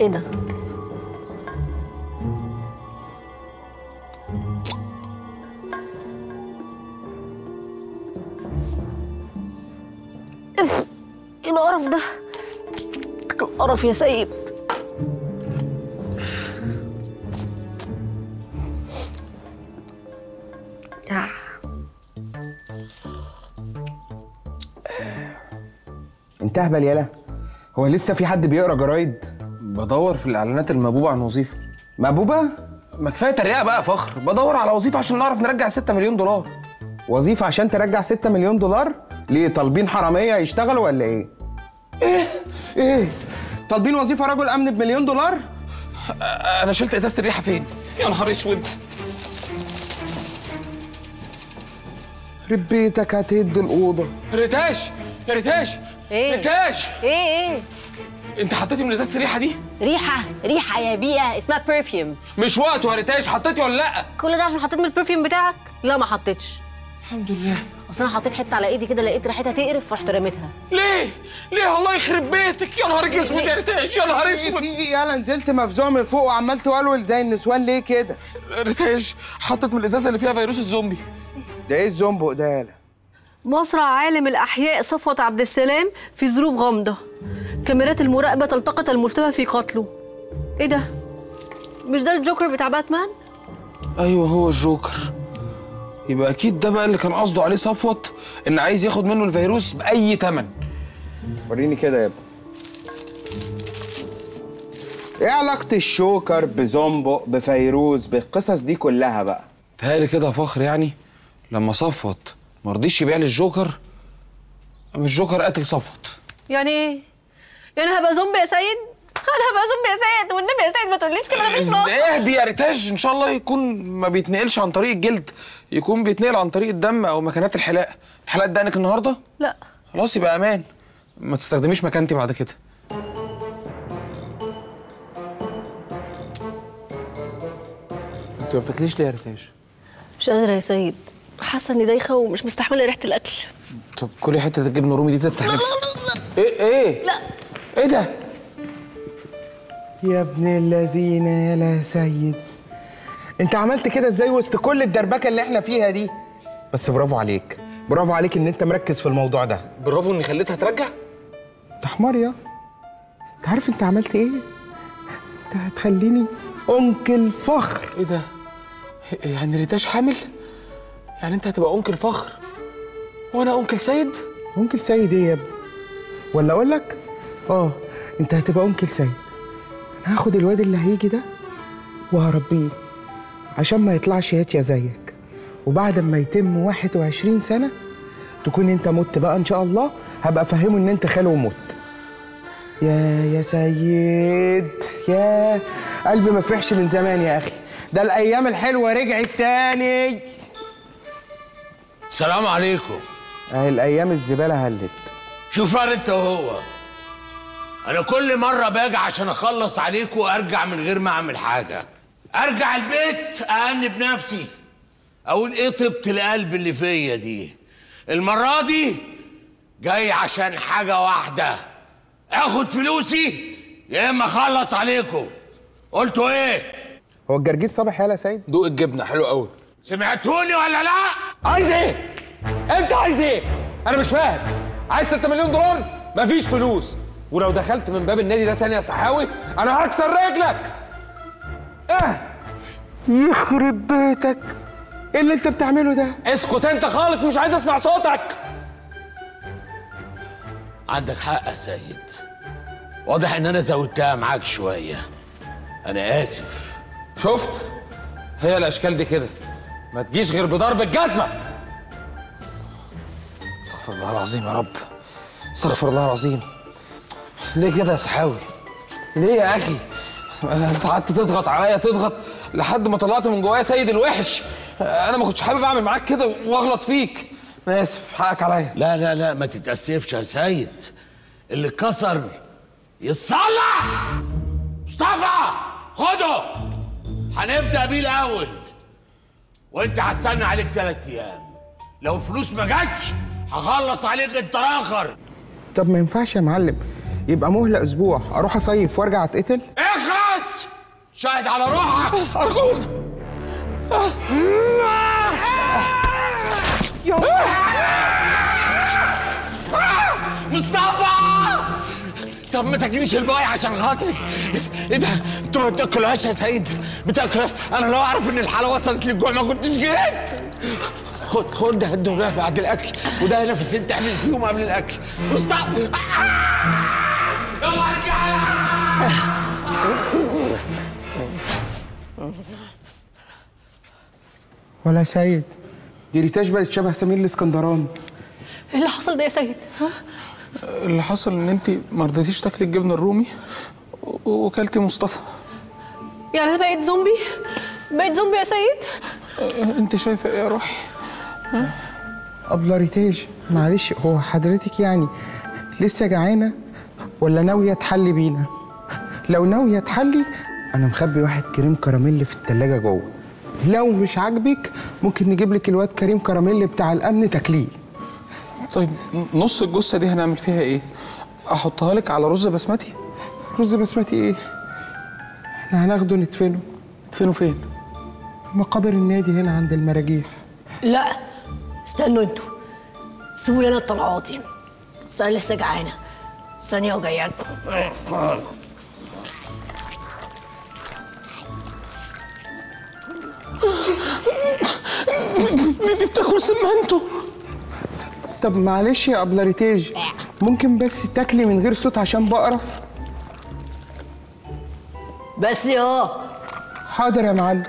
ايه ده اف ايه القرف ده القرف يا سيد آه. انت اهبل يالا هو لسه في حد بيقرا جرايد بدور في الاعلانات المبوبه عن وظيفه مبوبه ما كفايه تريقه بقى يا فخر بدور على وظيفه عشان نعرف نرجع 6 مليون دولار وظيفه عشان ترجع 6 مليون دولار ليه طالبين حراميه يشتغلوا ولا ايه ايه ايه طالبين وظيفه رجل امن بمليون دولار انا شلت ازازه الريحه فين يا نهار اسود رب بيتك هتهد الاوضه ريتاش يا ريتاش ايه ريتاش ايه ايه انت حطيتي من ازازه الريحه دي ريحه ريحه يا بيئه اسمها برفيوم مش وقته يا ريتاش حطيتي ولا لا كل ده عشان حطيت من البرفيوم بتاعك لا ما حطيتش الحمد لله اصل انا حطيت حته على ايدي كده لقيت ريحتها تقرف فرحت رميتها ليه ليه الله يخرب بيتك يا نهارك اسود يا ريتاش يا نهار ايه اسود في ايه يالا نزلت مفزوع من فوق وعمال تولول زي النسوان ليه كده ريتاش حطت من الازازه اللي فيها فيروس الزومبي ده ايه الزنبق ده يالا مصرع عالم الأحياء صفوت عبد السلام في ظروف غامضة كاميرات المراقبة تلتقط المشتبه في قتله إيه ده؟ مش ده الجوكر بتاع باتمان؟ ايوه هو الجوكر يبقى اكيد ده بقى اللي كان قصده عليه صفوت ان عايز ياخد منه الفيروس باي ثمن وريني كده يا ابني ايه علاقة الشوكر بزنبق بفيروز بالقصص دي كلها بقى تهيألي كده يا فخر يعني لما صفوت ما رضيش يبيع لي الجوكر قام الجوكر قتل صفوت يعني إيه؟ يعني هبقى زومبي يا سيد؟ أنا هبقى زومبي يا سيد والنبي يا سيد ما تقوليش كده أنا مش ناقصة اهدي يا ريتاج ان شاء الله يكون ما بيتنقلش عن طريق الجلد يكون بيتنقل عن طريق الدم او مكانات الحلاقه انت حلقت دقنك النهارده لا خلاص يبقى امان ما تستخدميش مكانتي بعد كده انت ما بتاكليش ليه يا ريتاج مش قادرة يا سيد حاسة إني دايخة ومش مستحملة ريحة الأكل طب كلي حته الجبنه الرومي دي تفتح نفسك ايه ايه لا ايه ده يا ابن اللذينة يا يا سيد انت عملت كده ازاي وسط كل الدربكة اللي احنا فيها دي بس برافو عليك برافو عليك ان انت مركز في الموضوع ده برافو اني خليتها ترجع انت حمار يا انت عارف انت عملت ايه انت هتخليني انكل فخر ايه ده يعني ريتاش حامل يعني انت هتبقى انكل فخر وانا انكل سيد انكل سيد ايه يا ابني ولا اقول لك اه انت هتبقى انكل سيد انا هاخد الواد اللي هيجي ده وهربيه عشان ما يطلعش هاتيا زيك وبعد ما يتم 21 سنة تكون انت مت بقى ان شاء الله هبقى افهمه ان انت خاله ومت يا يا سيد يا قلبي ما فرحش من زمان يا اخي ده الايام الحلوه رجعت تاني السلام عليكم اهي الايام الزباله هلت شوف رأي انت وهو انا كل مره باجي عشان اخلص عليكم وارجع من غير ما اعمل حاجه ارجع البيت اانب نفسي اقول ايه طيبه القلب اللي فيا دي المره دي جاي عشان حاجه واحده اخد فلوسي يا اما اخلص عليكم قلتوا ايه هو الجرجير صبح يالا يا سيد دوق الجبنه حلو قوي سمعتوني ولا لا عايز ايه انت عايز ايه انا مش فاهم عايز 6 مليون دولار مفيش فلوس ولو دخلت من باب النادي ده تاني يا صحاوي انا هكسر رجلك اه يخرب بيتك ايه اللي انت بتعمله ده اسكت انت خالص مش عايز اسمع صوتك عندك حق يا سيد واضح ان انا زودتها معاك شويه انا اسف شفت هي الاشكال دي كده ما تجيش غير بضرب الجزمه استغفر الله العظيم يا رب استغفر الله العظيم ليه كده يا صحاوي ليه يا اخي انا انت قعدت تضغط عليا تضغط لحد ما طلعت من جوايا سيد الوحش انا ما كنتش حابب اعمل معاك كده واغلط فيك انا اسف حقك عليا لا لا لا ما تتأسفش يا سيد اللي اتكسر يتصلح مصطفى خده هنبدأ بيه الأول وأنت هستنى عليك ثلاث أيام لو الفلوس ما جاتش هخلص عليك أنت آخر طب ما ينفعش يا معلم يبقى مهله اسبوع اروح اصيف وارجع اتقتل اخ شاهد على روحك ارجوك مصطفى طب ما تجيليش الباي عشان خاطري ايه ده انت ما بتاكلهاش يا سيد بتاكلها انا لو اعرف ان الحاله وصلت للجوع ما كنتش جيت خد خد ده هدهم ده بعد الاكل وده هنا في السن تعمل فيهم قبل الاكل مصطفى آه! يلا ارجع ولا سيد دي ريتاش بقت شبه سمير الاسكندراني ايه اللي حصل ده يا سيد ها اللي حصل ان انت ما رضيتيش تاكلي الجبنه الرومي و- وكلتي مصطفى يعني انا بقيت زومبي بقيت زومبي يا سيد انت شايفه ايه يا روحي أبلة ريتاج معلش هو حضرتك يعني لسه جعانة ولا ناوية تحلي بينا؟ لو ناوية تحلي أنا مخبي واحد كريم كراميل في التلاجة جوه لو مش عاجبك ممكن نجيب لك الواد كريم كراميل بتاع الأمن تاكليه طيب نص الجثه دي هنعمل فيها ايه احطها لك على رز بسمتي رز بسمتي إيه؟ إحنا هناخده ندفنه تدفنوا فين مقابر النادي هنا عند المراجيح لا استنوا انتوا سيبوا لي انا الطلعاتي بس انا لسه جعانه ثانيه وجايه لكم دي, دي بتاكل سمنته طب معلش يا أبلة ريتاج ممكن بس تاكلي من غير صوت عشان بقرف بس يا حاضر يا معلم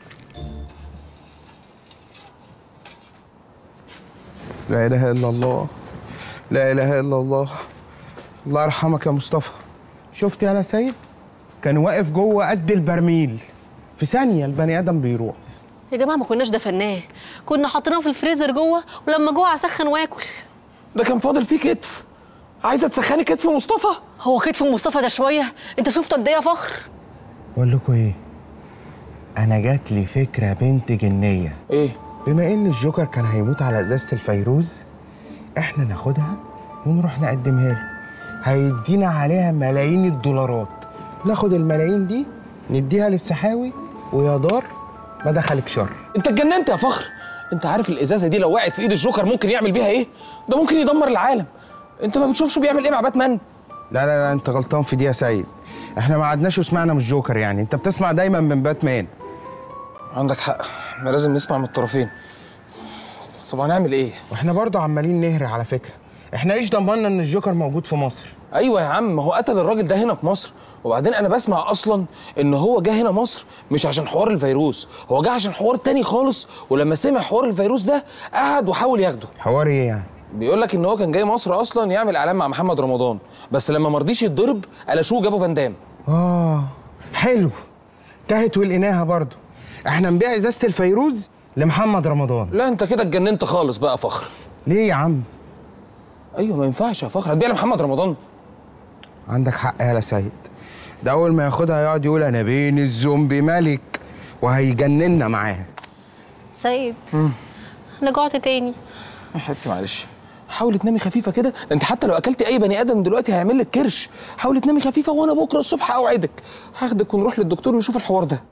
لا اله الا الله لا اله الا الله الله يرحمك يا مصطفى شفت يا سيد كان واقف جوه قد البرميل في ثانيه البني ادم بيروح يا جماعه ما كناش دفناه كنا حاطيناه في الفريزر جوه ولما جوع اسخن واكل ده كان فاضل فيه كتف عايزه تسخني كتف مصطفى هو كتف مصطفى ده شويه انت شفته قد ايه يا فخر بقول لكم ايه انا جات لي فكره بنت جنيه ايه بما ان الجوكر كان هيموت على ازازه الفيروز احنا ناخدها ونروح نقدمها له هيدينا عليها ملايين الدولارات ناخد الملايين دي نديها للسحاوي ويا دار ما دخلك شر انت اتجننت يا فخر انت عارف الازازه دي لو وقعت في ايد الجوكر ممكن يعمل بيها ايه ده ممكن يدمر العالم انت ما بتشوفش بيعمل ايه مع باتمان لا لا لا انت غلطان في دي يا سيد احنا ما عدناش وسمعنا من الجوكر يعني انت بتسمع دايما من باتمان عندك حق احنا لازم نسمع من الطرفين طب هنعمل ايه واحنا برضه عمالين نهري على فكره احنا ايش ضمننا ان الجوكر موجود في مصر ايوه يا عم ما هو قتل الراجل ده هنا في مصر وبعدين انا بسمع اصلا ان هو جه هنا مصر مش عشان حوار الفيروس هو جه عشان حوار تاني خالص ولما سمع حوار الفيروس ده قعد وحاول ياخده حوار ايه يعني بيقول لك ان هو كان جاي مصر اصلا يعمل اعلان مع محمد رمضان بس لما مرضيش يتضرب قلشوه جابوا فان دام اه حلو تهت ولقيناها برضه احنا نبيع ازازه الفيروز لمحمد رمضان لا انت كده اتجننت خالص بقى فخر ليه يا عم ايوه ما ينفعش يا فخر هتبيع لمحمد رمضان عندك حق يا سيد ده اول ما ياخدها يقعد يقول انا بين الزومبي ملك وهيجننا معاها سيد انا جوعت تاني يا حبيبتي معلش حاولي تنامي خفيفه كده ده انت حتى لو اكلتي اي بني ادم دلوقتي هيعمل لك كرش حاولي تنامي خفيفه وانا بكره الصبح اوعدك هاخدك ونروح للدكتور ونشوف الحوار ده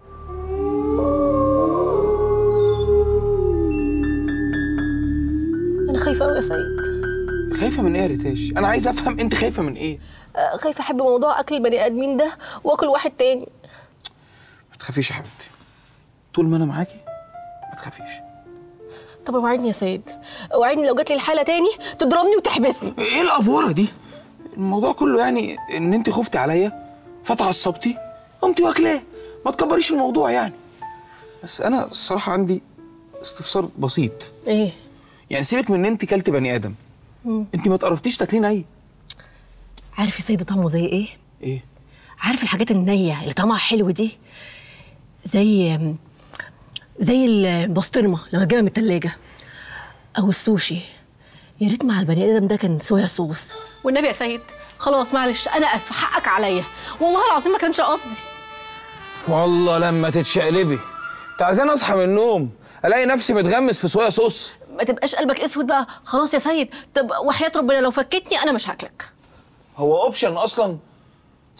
انا خايفه قوي يا سيد خايفه من ايه يا ريتاش انا عايز افهم انت خايفه من ايه آه، خايفه احب موضوع اكل البني ادمين ده واكل واحد تاني ما تخافيش يا حبيبتي طول ما انا معاكي ما تخافيش طب اوعدني يا سيد اوعدني لو جات لي الحاله تاني تضربني وتحبسني ايه الافوره دي الموضوع كله يعني ان انت خفتي عليا فتعصبتي قمتي واكلاه ما تكبريش الموضوع يعني بس انا الصراحه عندي استفسار بسيط ايه يعني سيبك من ان انت كلت بني ادم انت ما تقرفتيش تاكلين اي عارف يا سيد طعمه زي ايه ايه عارف الحاجات النية اللي طعمها حلو دي زي زي البسطرمة لما تجيبها من التلاجة أو السوشي يا ريت مع البني آدم ده كان صويا صوص والنبي يا سيد خلاص معلش أنا آسفة حقك عليا والله العظيم ما كانش قصدي والله لما تتشقلبي انت عايزاني اصحى من النوم الاقي نفسي متغمس في صويا صوص ما تبقاش قلبك اسود بقى خلاص يا سيد طب وحياة ربنا لو فكتني أنا مش هاكلك هو اوبشن اصلا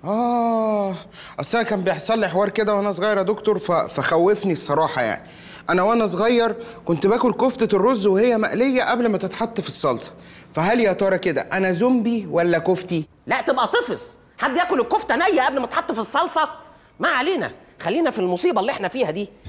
اه اصل انا كان بيحصل لي حوار كده وانا صغير يا دكتور ف... فخوفني الصراحه يعني انا وانا صغير كنت باكل كفته الرز وهي مقليه قبل ما تتحط في الصلصه فهل يا ترى كده انا زومبي ولا كفتي لا تبقى طفس حد ياكل الكفته نيه قبل ما تحط في الصلصه ما علينا خلينا في المصيبه اللي احنا فيها دي